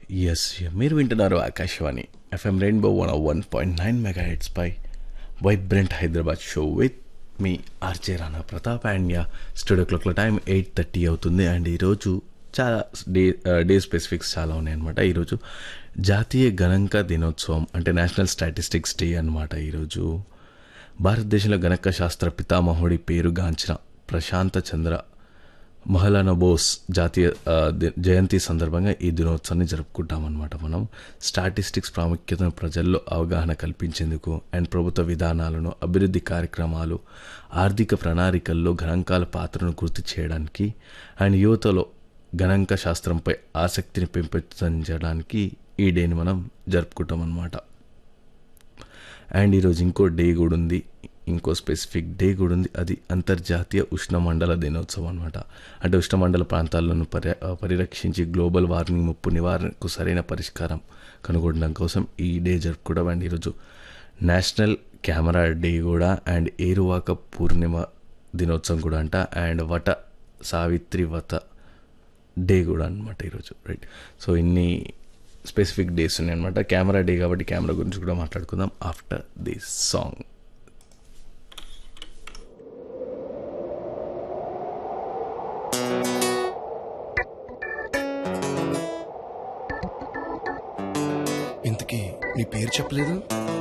yes మీరు వింటున్నారు Akashvani FM rainbow one one point nine mega hertz పై vibrant Hyderabad show with me RJ Rana Pratap and yeah studio క్లాక్ల time eight thirty అవుతుంది and ఈరోజు చాలా డే డే స్పెసిఫిక్స్ చాలా ఉన్నాయన్నమాట ఈరోజు జాతీయ గణాంక దినోత్సవం అంటే నేషనల్ స్టాటిస్టిక్స్ డే అనమాట ఈరోజు భారతదేశంలో గణక శాస్త్ర పితామహుడి పేరుగాంచిన ప్రశాంత చంద్ర మహలానా బోస్ జాతీయ ఆ, ది- జయంతి సందర్భంగా ఈ దినోత్సవాన్ని జరుపుకుంటామన్నమాట మనం స్టాటిస్టిక్స్ ప్రాముఖ్యతను ప్రజల్లో అవగాహన కల్పించేందుకు అండ్ ప్రభుత్వ విధానాలను అభివృద్ధి కార్యక్రమాలు ఆర్థిక ప్రణాళికల్లో గణాంకాల పాత్రను గుర్తు చేయడానికి అండ్ యువతలో గణాంక శాస్త్రంపై ఆసక్తిని పెంపొందించడానికి ఈ డేని మనం జరుపుకుంటాం అన్నమాట అండ్ ఈరోజు ఇంకో డే కూడా ఉంది ఇంకో స్పెసిఫిక్ డే కూడా ఉంది అది అంతర్జాతీయ ఉష్ణమండల దినోత్సవం అనమాట అంటే ఉష్ణమండల ప్రాంతాలను పరి పరిరక్షించి గ్లోబల్ వార్మింగ్ ముప్పు నివారణకు సరైన పరిష్కారం కనుగొనడం కోసం ఈ డే జరుపుకోవడం అండ్ ఈరోజు నేషనల్ కెమెరా డే కూడా అండ్ ఏరువాక పూర్ణిమ దినోత్సవం కూడా అంట అండ్ వట సావిత్రి వత డే కూడా అనమాట ఈరోజు రైట్ సో ఇన్ని స్పెసిఫిక్ డేస్ ఉన్నాయి అనమాట కెమెరా డే కాబట్టి కెమెరా గురించి కూడా మాట్లాడుకుందాం ఆఫ్టర్ దిస్ సాంగ్ ఇంతకీ నీ పేరు చెప్పలేదు